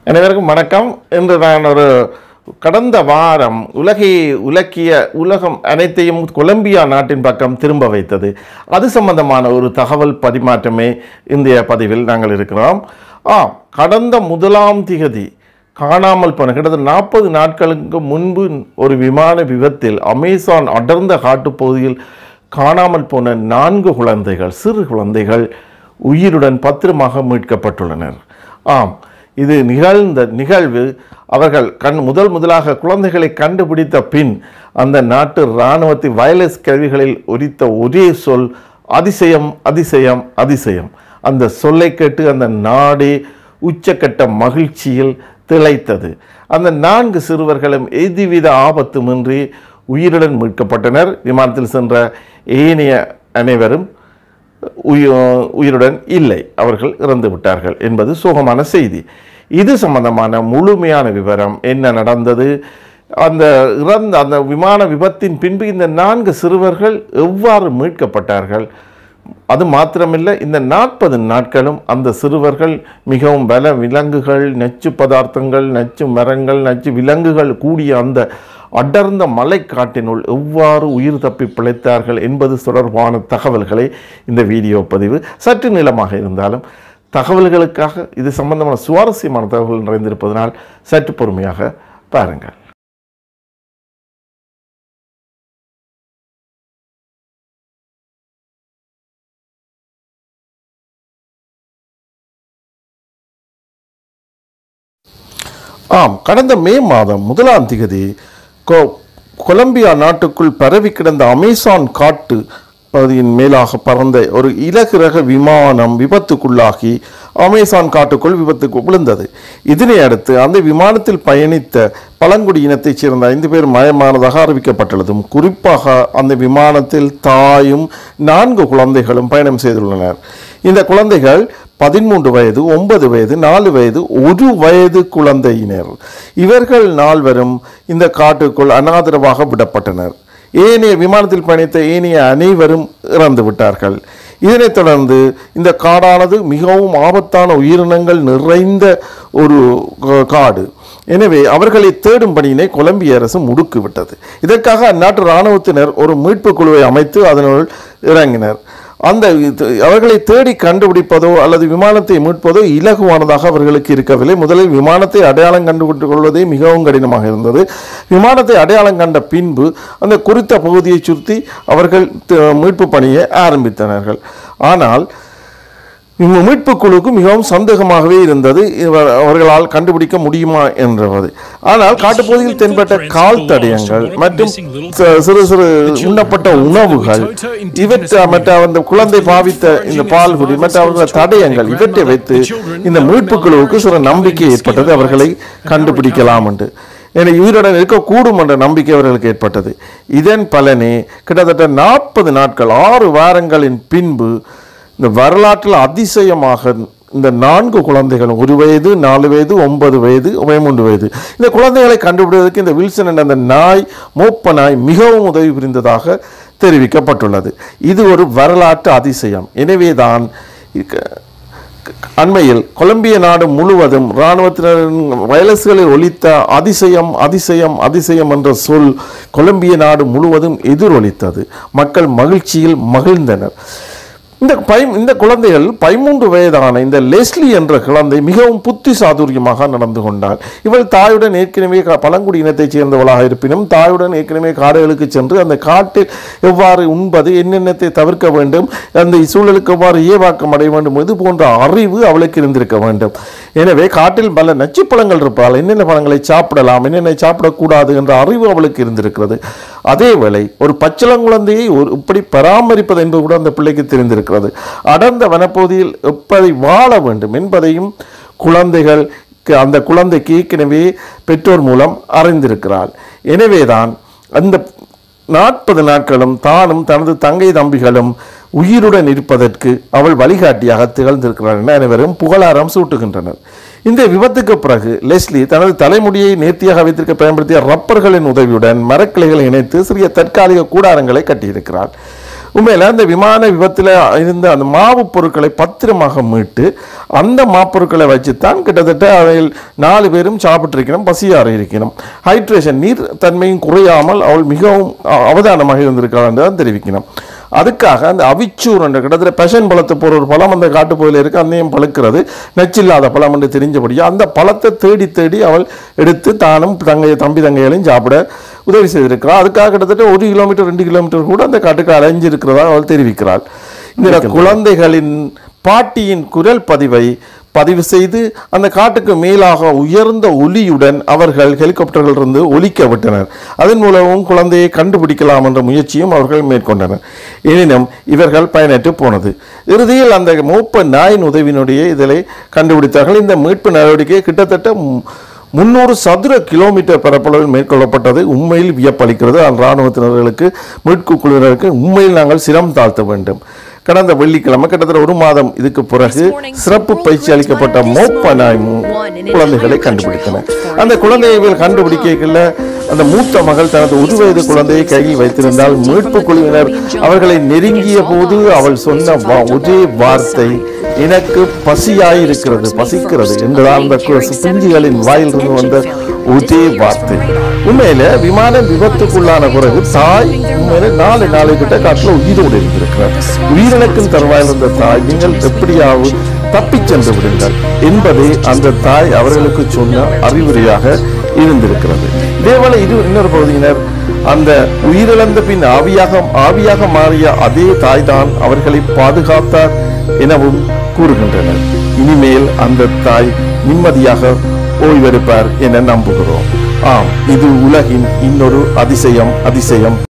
அனைவருக்கும் வணக்கம் இன்று நான் ஒரு கடந்த வாரம் உலகை உலக்கிய உலகம் அனைத்தையும் கொலம்பியா நாட்டின் பக்கம் திரும்ப வைத்தது அது சம்பந்தமான ஒரு தகவல் பரிமாற்றமே இந்திய பதிவில் நாங்கள் இருக்கிறோம் ஆ கடந்த முதலாம் திகதி காணாமல் போன கிட்டத்தட்ட நாற்பது நாட்களுக்கு முன்பு ஒரு விமான விபத்தில் அமேசான் அடர்ந்த காட்டுப்பகுதியில் காணாமல் போன நான்கு குழந்தைகள் சிறு குழந்தைகள் உயிருடன் பத்திரமாக மீட்கப்பட்டுள்ளனர் ஆம் இது நிகழ்ந்த நிகழ்வு அவர்கள் கண் முதல் முதலாக குழந்தைகளை கண்டுபிடித்த பின் அந்த நாட்டு இராணுவத்தின் வயலஸ் கருவிகளில் உரித்த ஒரே சொல் அதிசயம் அதிசயம் அதிசயம் அந்த சொல்லை கேட்டு அந்த நாடே உச்சக்கட்ட மகிழ்ச்சியில் திளைத்தது அந்த நான்கு சிறுவர்களும் எதுவித ஆபத்துமின்றி உயிருடன் மீட்கப்பட்டனர் விமானத்தில் சென்ற ஏனைய அனைவரும் உயி- உயிருடன் இல்லை அவர்கள் இறந்து விட்டார்கள் என்பது சோகமான செய்தி இது சம்பந்தமான முழுமையான விவரம் என்ன நடந்தது அந்த இறந்த அந்த விமான விபத்தின் பின்பு இந்த நான்கு சிறுவர்கள் எவ்வாறு மீட்கப்பட்டார்கள் அது மாத்திரமில்லை இந்த நாற்பது நாட்களும் அந்த சிறுவர்கள் மிகவும் பல விலங்குகள் நச்சு பதார்த்தங்கள் நச்சு மரங்கள் நச்சு விலங்குகள் கூடிய அந்த அடர்ந்த மலைக்காட்டினுள் எவ்வாறு உயிர் தப்பி பிழைத்தார்கள் என்பது தொடர்பான தகவல்களை இந்த வீடியோ பதிவு சற்று நீளமாக இருந்தாலும் தகவல்களுக்காக இது சம்பந்தமான சுவாரஸ்யமான தகவல்கள் நிறைந்திருப்பதனால் சற்று பொறுமையாக பாருங்கள் ஆம் கடந்த மே மாதம் முதலாம் திகதி கொ கொலம்பியா நாட்டுக்குள் பரவி கிடந்த அமேசான் காட்டு பகுதியின் மேலாக பறந்த ஒரு இலகுரக விமானம் விபத்துக்குள்ளாகி அமேசான் காட்டுக்குள் விபத்துக்கு விழுந்தது இதனை அடுத்து அந்த விமானத்தில் பயணித்த பழங்குடி இனத்தைச் சேர்ந்த ஐந்து பேர் மயமானதாக அறிவிக்கப்பட்டுள்ளதும் குறிப்பாக அந்த விமானத்தில் தாயும் நான்கு குழந்தைகளும் பயணம் செய்துள்ளனர் இந்த குழந்தைகள் பதிமூன்று வயது ஒன்பது வயது நாலு வயது ஒரு வயது குழந்தையினர் இவர்கள் நால்வரும் இந்த காட்டுக்குள் அனாதரவாக விடப்பட்டனர் ஏனைய விமானத்தில் பயணித்த ஏனைய அனைவரும் இறந்து விட்டார்கள் இதனைத் தொடர்ந்து இந்த காடானது மிகவும் ஆபத்தான உயிரினங்கள் நிறைந்த ஒரு அஹ், காடு எனவே அவர்களை தேடும் பணியினை கொலம்பிய அரசு முடுக்கிவிட்டது இதற்காக அந்நாட்டு இராணுவத்தினர் ஒரு மீட்பு குழுவை அமைத்து அதனுள் இறங்கினர் அந்த இது- அவர்களை தேடி கண்டுபிடிப்பதோ அல்லது விமானத்தை மீட்பதோ இலகுவானதாக அவர்களுக்கு இருக்கவில்லை முதலில் விமானத்தை அடையாளம் கண்டுபிடித்துக் கொள்வதே மிகவும் கடினமாக இருந்தது விமானத்தை அடையாளம் கண்ட பின்பு அந்த குறித்த பகுதியை சுற்றி அவர்கள் த- மீட்பு பணியை ஆரம்பித்தனர்கள் ஆனால் இந்த மீட்பு குழுவுக்கு மிகவும் சந்தேகமாகவே இருந்தது இவர் அவர்களால் கண்டுபிடிக்க முடியுமா என்றது ஆனால் காட்டுப்பகுதியில் தென்பட்ட கால் தடயங்கள் மற்றும் ச- சிறு சிறு உண்ணப்பட்ட உணவுகள் இவற்றை மற்ற அந்த குழந்தை பாவித்த இந்த பால்குடி மற்ற அவர்கள் தடயங்கள் இவற்றை வைத்து இந்த மீட்பு குழுவுக்கு சில நம்பிக்கை ஏற்பட்டது அவர்களை கண்டுபிடிக்கலாம் என்று என உயிருடன் இருக்கக்கூடும் என்ற நம்பிக்கை அவர்களுக்கு ஏற்பட்டது இதன் பலனே கிட்டத்தட்ட நாற்பது நாட்கள் ஆறு வாரங்களின் பின்பு இந்த வரலாற்றில் அதிசயமாக இந்த நான்கு குழந்தைகள் ஒரு வயது நாலு வயது ஒன்பது வயது பதிமூன்று வயது இந்த குழந்தைகளை கண்டுபிடிப்பதற்கு இந்த வில்சன் என்ற அந்த நாய் மோப்ப நாய் மிகவும் உதவி புரிந்ததாக தெரிவிக்கப்பட்டுள்ளது இது ஒரு வரலாற்று அதிசயம் எனவேதான் இக்க- அண்மையில் கொலம்பிய நாடு முழுவதும் இராணுவத்தினரின் வயலஸ்களில் ஒலித்த அதிசயம் அதிசயம் அதிசயம் என்ற சொல் கொலம்பிய நாடு முழுவதும் எதிரொலித்தது மக்கள் மகிழ்ச்சியில் மகிழ்ந்தனர் இந்த பை இந்த குழந்தைகள் பதிமூன்று வயதான இந்த லெஸ்லி என்ற குழந்தை மிகவும் புத்தி சாதுரியமாக நடந்து கொண்டாள் இவள் தாயுடன் ஏற்கனவே க- பழங்குடி இனத்தைச் சேர்ந்தவளாக இருப்பினும் தாயுடன் ஏற்கனவே காடுகளுக்கு சென்று அந்த காட்டில் எவ்வாறு உண்பது என்னென்னத்தை தவிர்க்க வேண்டும் அந்த சூழலுக்கு எவ்வாறு ஏவாக்கம் அடைய வேண்டும் இது போன்ற அறிவு அவளுக்கு இருந்திருக்க வேண்டும் எனவே காட்டில் பல நச்சு பழங்கள் இருப்பால் என்னென்ன பழங்களை சாப்பிடலாம் என்னென்ன சாப்பிடக்கூடாது என்ற அறிவு அவளுக்கு இருந்திருக்கிறது அதேவேளை ஒரு பச்சிளங்குழந்தையை ஒரு இப்படி பராமரிப்பது என்பது கூட அந்த பிள்ளைக்கு தெரிந்திருக்கிறது அடர்ந்த வனப்பகுதியில் எப்படி வாழ வேண்டும் என்பதையும் குழந்தைகள் அந்த குழந்தைக்கு ஏற்கனவே பெற்றோர் மூலம் அறிந்திருக்கிறாள் எனவேதான் அந்த நாற்பது நாட்களும் தானும் தனது தங்கை தம்பிகளும் உயிருடன் இருப்பதற்கு அவள் வழிகாட்டியாக திகழ்ந்திருக்கிறார் என அனைவரும் புகழாரம் சூட்டுகின்றனர் இந்த விபத்துக்கு பிறகு லெஸ்லி தனது தலைமுடியை நேர்த்தியாக வைத்திருக்க பயன்படுத்திய ரப்பர்களின் உதவியுடன் மரக்கிளைகளை இணைத்து சிறிய தற்காலிக கூடாரங்களை கட்டியிருக்கிறார் உண்மையில அந்த விமான விபத்தில் இருந்த அந்த மாவு பொருட்களை பத்திரமாக மீட்டு அந்த மாப்பொருட்களை வச்சுத்தான் கிட்டத்தட்ட அவையில் நாலு பேரும் சாப்பிட்டிருக்கணும் பசியாற இருக்கணும் ஹைட்ரேஷன் நீர் தன்மையும் குறையாமல் அவள் மிகவும் அ- அவதானமாக இருந்திருக்கிறாள் என்று தான் தெரிவிக்கணும் அதுக்காக அந்த அவிச்சூர் என்ற கிட்டத்தட்ட பெஷன் பழத்தை போற ஒரு பழம் அந்த காட்டுப்பகுதியில் இருக்கு அன்னையும் பழுக்கிறது நச்சில்லாத பழம் என்று தெரிஞ்சபடியா அந்த பழத்தை தேடி தேடி அவள் எடுத்து தானும் தங்கை தம்பி தங்கைகளையும் சாப்பிட உதவி செய்திருக்கிறாள் அதுக்காக கிட்டத்தட்ட ஒரு கிலோமீட்டர் ரெண்டு கிலோமீட்டர் கூட அந்த காட்டுக்கு அலைஞ்சிருக்கிறதா அவள் தெரிவிக்கிறாள் இந்த குழந்தைகளின் பாட்டியின் குரல் பதிவை பதிவு செய்து அந்த காட்டுக்கு மேலாக உயர்ந்த ஒலியுடன் அவர்கள் ஹெலிகாப்டர்களிலிருந்து ஒலிக்க விட்டனர் அதன் மூலமும் குழந்தையை கண்டுபிடிக்கலாம் என்ற முயற்சியும் அவர்கள் மேற்கொண்டனர் எனினும் இவர்கள் பயனற்று போனது இறுதியில் அந்த மூப்ப நாயின் உதவியினுடைய இதிலை கண்டுபிடித்தார்கள் இந்த மீட்பு நடவடிக்கை கிட்டத்தட்ட மு- முன்னூறு சதுர கிலோமீட்டர் பரப்பளவில் மேற்கொள்ளப்பட்டது உண்மையில் வியப்பளிக்கிறது அந்த இராணுவத்தினர்களுக்கு மீட்பு குழுவினருக்கு உண்மையில் நாங்கள் சிரம் தாழ்த்த வேண்டும் கடந்த வெள்ளிக்கிழமை கிட்டத்தட்ட ஒரு மாதம் இதுக்கு பிறகு சிறப்பு பயிற்சி அளிக்கப்பட்ட மோப்ப நாய் மு- குழந்தைகளை கண்டுபிடித்தன அந்த குழந்தைகளை கண்டுபிடிக்கல அந்த மூத்த மகள் தனது ஒரு வயது குழந்தையை கையில் வைத்திருந்தால் மீட்பு குழுவினர் அவர்களை நெருங்கிய போது அவள் சொன்ன வா- ஒரே வார்த்தை எனக்கு பசியாய் இருக்கிறது பசிக்கிறது என்றுதான் அந்த கு- குஞ்சுகளின் வாயிலிருந்து வந்த ஒரே வார்த்தை உண்மையில விமான விபத்துக்குள்ளான பிறகு தாய் உண்மையில நாலு நாலு கிட்ட காட்டுல உயிரோடு இருந்திருக்கிறார் உயிரிழக்கும் தருவாயில் இருந்த தாய் நீங்கள் எப்படியாவது தப்பிச் சென்று விடுங்கள் என்பதே அந்த தாய் அவர்களுக்கு சொன்ன அறிவுரையாக இருந்திருக்கிறது இதேவேளை இது இன்னொரு பகுதியினர் அந்த உயிரிழந்த பின் ஆவியாக ஆவியாக மாறிய அதே தாய்தான் அவர்களை பாதுகாத்தார் எனவும் கூறுகின்றனர் இனிமேல் அந்த தாய் நிம்மதியாக ஓய்வெடுப்பார் என நம்புகிறோம் ஆம் இது உலகின் இன்னொரு அதிசயம் அதிசயம்